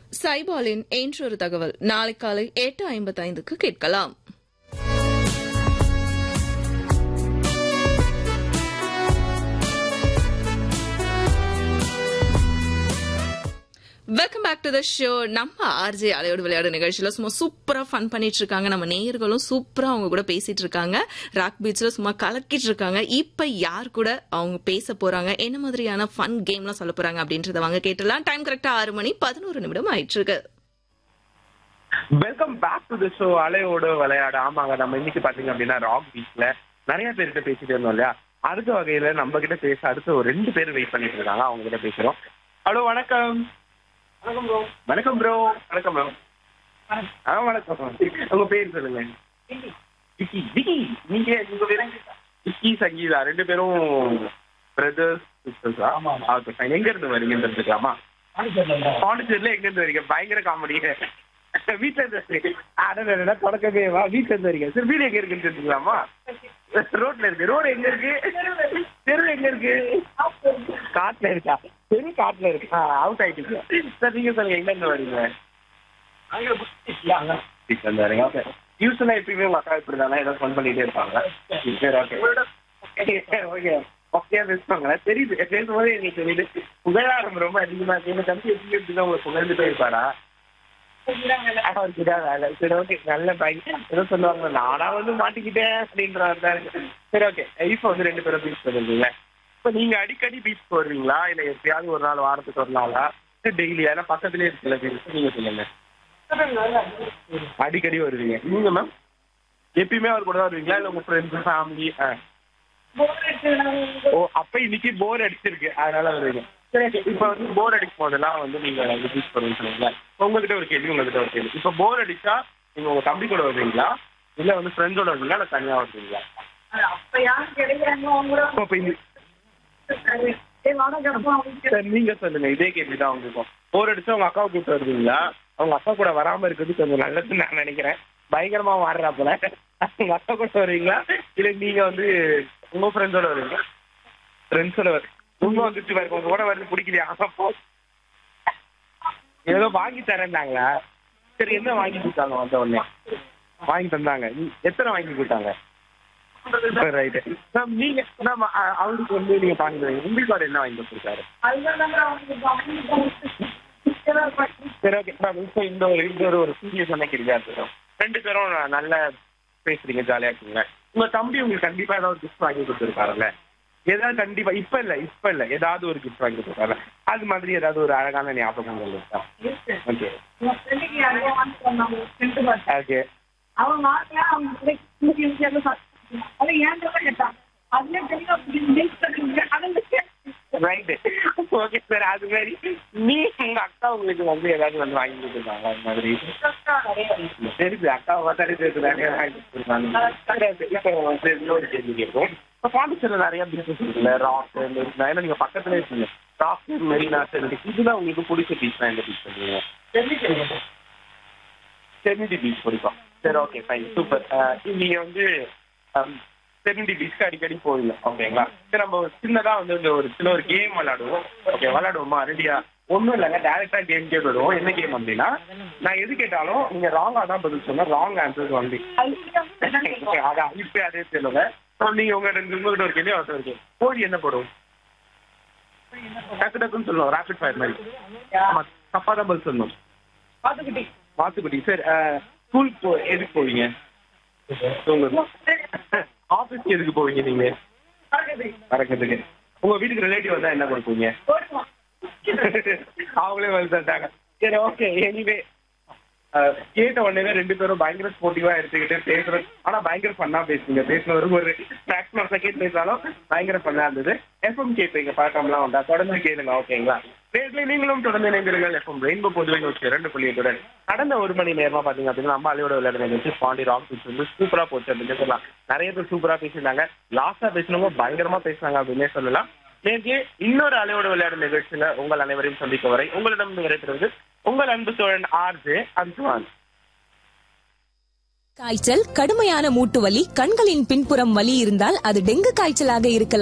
சைபாலின் என்றொரு தகவல் நாளை காலை எட்டு ஐம்பத்தைந்துக்கு கேட்கலாம் welcome back to the show நம்ம ஆர்ஜே அலையோடு விளையாடு நிகழ்ச்சியில சும்மா சூப்பரா ஃபன் பண்ணிட்டு இருக்காங்க நம்ம நேயர்களும் சூப்பரா அவங்க கூட பேசிட்டு இருக்காங்க ராக் பீச்ல சும்மா கலக்கிட்டு இருக்காங்க இப்ப யார் கூட அவங்க பேச போறாங்க என்ன மாதிரியான ஃபன் கேம்லாம் சொல்ல போறாங்க அப்படின்றத வாங்க கேட்டலாம் டைம் கரெக்டா ஆறு மணி பதினோரு நிமிடம் ஆயிட்டு இருக்கு welcome back to the show அலையோடு விளையாட ஆமாங்க நம்ம இன்னைக்கு பாத்தீங்க அப்படின்னா ராக் பீச்ல நிறைய பேர்கிட்ட பேசிட்டு இருந்தோம் இல்லையா அடுத்த வகையில நம்ம கிட்ட பேச அடுத்து ஒரு ரெண்டு பேர் வெயிட் பண்ணிட்டு இருக்காங்க அவங்க கிட்ட பேசுறோம் ஹலோ வணக்கம் வணக்கம் ப்ரோ வணக்கம் ப்ரோ வணக்கம் ப்ரோ ஆ வணக்கம் உங்க பேர் சொல்லுங்க விக்கி விக்கி நீங்க உங்க பேரு விக்கி சங்கீதா ரெண்டு பேரும் பிரதர்ஸ் சிஸ்டர்ஸ் ஆமா ஓகே ஃபைன் எங்க இருந்து வரீங்கன்னு தெரிஞ்சுக்கலாமா பாண்டிச்சேரியில எங்க இருந்து வரீங்க பயங்கர காமெடி வீட்டுல இருந்து வரீங்க. அடடடடா, தொடக்கமே வா வீட்டுல இருந்து வரீங்க சரி வீடு எங்க இருக்குன்னு தெரிஞ்சுக்கலாமா ரோட்ல இருக்கு ரோடு எங்க இருக்கு தெரு எங்க இருக்கு காட்டுல இருக்கா தெரு காட்டுல இருக்கு அவுட் ஆயிட்டீங்க சார் நீங்க சொல்லுங்க எங்க இருந்து வரீங்க வீட்டுல இருந்து வரீங்க ஓகே யூஸ்வலா எப்பயுமே உங்க அக்கா இப்படி தானே ஏதாவது ஃபன் பண்ணிட்டே இருப்பாங்க சரி ஓகே ஓகே ஓகே பேசுவாங்களா தெரியுது பேசும்போது எனக்கு தெரியுது புகழாரம் ரொம்ப அதிகமா இருக்கு எங்க தம்பி எப்படி எப்படிதான் உங்களுக்கு புகழ்ந்துட்டே இருப்பாரா அவருக்கு தான் வேலை சரி ஓகே நல்ல பையன் ஏதோ சொல்லுவாங்க நானா வந்து மாட்டிக்கிட்டேன் அப்படின்ற மாதிரி தான் இருக்கு சரி ஓகே இப்போ வந்து ரெண்டு பேரும் பீச் போயிருந்தீங்க இப்போ நீங்க அடிக்கடி பீச் போடுறீங்களா இல்ல எப்பயாவது ஒரு நாள் வாரத்துக்கு ஒரு நாளா டெய்லி ஏன்னா பக்கத்துலயே இருக்குல்ல பீச் நீங்க சொல்லுங்க அடிக்கடி வருவீங்க நீங்க மேம் எப்பயுமே அவர் கூட தான் வருவீங்களா இல்ல உங்க ஃப்ரெண்ட்ஸ் ஃபேமிலி ஓ அப்ப இன்னைக்கு போர் அடிச்சிருக்கு அதனால வருவீங்க சரி okay. இப்ப வந்து போர் அடிக்கும் போதெல்லாம் வந்து நீங்க விசிட் பண்ணுவீங்க சொன்னீங்களா உங்ககிட்ட ஒரு கேள்வி உங்ககிட்ட ஒரு கேள்வி இப்ப போர் அடிச்சா நீங்க உங்க தம்பி கூட வருவீங்களா இல்ல வந்து ஃப்ரெண்ட்ஸோட வருவீங்களா இல்ல தனியா வருவீங்களா அப்ப இந்த சரி நீங்க சொல்லுங்க இதே கேள்வி தான் உங்களுக்கும் போர் அடிச்சா உங்க அக்காவை கூப்பிட்டு வருவீங்களா அவங்க அக்கா கூட வராம இருக்கிறது கொஞ்சம் நல்லதுன்னு நான் நினைக்கிறேன் பயங்கரமா மாறுறா போல உங்க அக்கா கூட வருவீங்களா இல்ல நீங்க வந்து உங்க ஃப்ரெண்ட்ஸோட வருவீங்களா ஃப்ரெண்ட்ஸோட வரு உங்க வந்துட்டு பாருங்க உங்க கூட வந்து பிடிக்கலையா அப்போ ஏதோ வாங்கி தரேன்னாங்களா சரி என்ன வாங்கி கொடுத்தாங்க வந்த உடனே வாங்கி தந்தாங்க நீ- எத்தனை வாங்கி கொடுத்தாங்க ரைட்டு மேம் நீங்க மேம் அ- அவருக்கு வந்து நீங்க வாங்கி தரீங்க உங்களுக்கு அவர் என்ன வாங்கி கொடுத்துருக்காரு சரி ஓகே மேம் இப்போ இந்த ஒரு இந்த ஒரு ஒரு சீரியஸ் என்ன கேள்வியா இருக்கட்டும் ரெண்டு பேரும் ந- நல்லா பேசுறீங்க ஜாலியா இருக்கீங்க உங்க தம்பி உங்களுக்கு கண்டிப்பா ஏதாவது கிஃப்ட் வாங்கி கொடுத்துருக்காருல்ல ஏதாவது கண்டிப்பா இப்ப இல்ல இப்ப இல்ல ஏதாவது ஒரு கிஃப்ட் வாங்கி கொடுத்துருக்காரு அது மாதிரி ஏதாவது ஒரு அழகான ஞாபகங்கள் இருக்கா ஓகே ஓகே அவன் வாங்கல அவன் அது ஏன் கேட்டான் அதுல தெளிவா ரைட்டு ஓகே சார் அது மாதிரி நீ உங்க அக்கா உங்களுக்கு வந்து ஏதாவது வந்து வாங்கி கொடுத்துருக்காங்க அது மாதிரி தெரியுது அக்காவை பார்த்தாலே தெரியுது நிறைய வாங்கி கொடுத்துருக்காங்க இப்போ வந்து இன்னொரு கேள்வி கேட்போம் இப்போ பாண்டிச்சேரியில் நிறைய பிஸ்னஸ் இருக்குல்ல ராக் மெரினா ஏன்னா நீங்கள் பக்கத்துலேயே இருக்கீங்க ராக் மெரினா சரி இதுதான் உங்களுக்கு பிடிச்ச பீச் தான் எந்த பீச் சொல்லுவீங்க சென்னிடி பீச் பிடிக்கும் சரி ஓகே ஃபைன் சூப்பர் நீங்க வந்து சென்னிடி பீச்சுக்கு அடிக்கடி போவீங்க ஓகேங்களா சரி நம்ம ஒரு சின்னதா வந்து இந்த ஒரு சின்ன ஒரு கேம் விளையாடுவோம் ஓகே விளையாடுவோமா ரெடியா ஒன்றும் இல்லைங்க டேரக்டா கேம் கேட்டுடுவோம் என்ன கேம் அப்படின்னா நான் எது கேட்டாலும் நீங்க ராங்கா தான் பதில் சொன்னா ராங் ஆன்சர்ஸ் வந்து அதான் இப்போ அதே சொல்லுங்க So, நீங்க உங்க ரெண்டு உங்ககிட்ட ஒரு கேள்வி அவர்கிட்ட ஒரு கேள்வி கோழி என்ன போடும் டக்கு டக்குன்னு சொல்லுவோம் ரேபிட் ஃபயர் மாதிரி ஆமா தப்பா தான் பதில் சொல்லணும் பாத்துக்கிட்டே வாத்துக்குட்டி சார் ஸ்கூல் போ எதுக்கு போவீங்க ஆஃபீஸ்க்கு எதுக்கு போவீங்க நீங்க பறக்கிறதுக்கு உங்க வீட்டுக்கு ரிலேட்டிவ் வந்தா என்ன கொடுப்பீங்க அவங்களே வந்து தந்தாங்க சரி ஓகே எனிவே கேட்ட உடனே ரெண்டு பேரும் பயங்கர ஸ்போர்ட்டிவா எடுத்துக்கிட்டு பேசுறது ஆனா பயங்கர பண்ணா பேசுங்க பேசுனவருக்கு ஒரு ஃபிராக்ஷன் ஆஃப் செகண்ட் பேசினாலும் பயங்கர பண்ணா இருந்தது எஃப்எம் கேட்பீங்க பழக்கம்லாம் உண்டா தொடர்ந்து கேளுங்க ஓகேங்களா நேர்களை நீங்களும் தொடர்ந்து இணைந்திருங்கள் எஃப்எம் ரெயின்போ பொதுவை நூற்றி இரண்டு புள்ளி எட்டுடன் கடந்த ஒரு மணி நேரமா பாத்தீங்க அப்படின்னா நம்ம அலையோட விளையாட நிகழ்ச்சி பாண்டி ராக் பீச் வந்து சூப்பரா போச்சு அப்படின்னு சொல்லலாம் நிறைய பேர் சூப்பரா பேசியிருந்தாங்க லாஸ்டா பேசினவங்க பயங்கரமா பேசினாங்க அப்படின்னே சொல்லலாம் நேற்று இன்னொரு அலையோட விளையாட நிகழ்ச்சியில உங்கள் அனைவரையும் சந்திக்க வரை உங்களிடம் நிறைவேற்றுவது உங்கள் அன்பு தோழன் ஆர்ஜே அன்சுவான் காய்ச்சல் கடுமையான மூட்டு வலி கண்களின் பின்புறம் வலி இருந்தால் அது டெங்கு காய்ச்சலாக இருக்கலாம்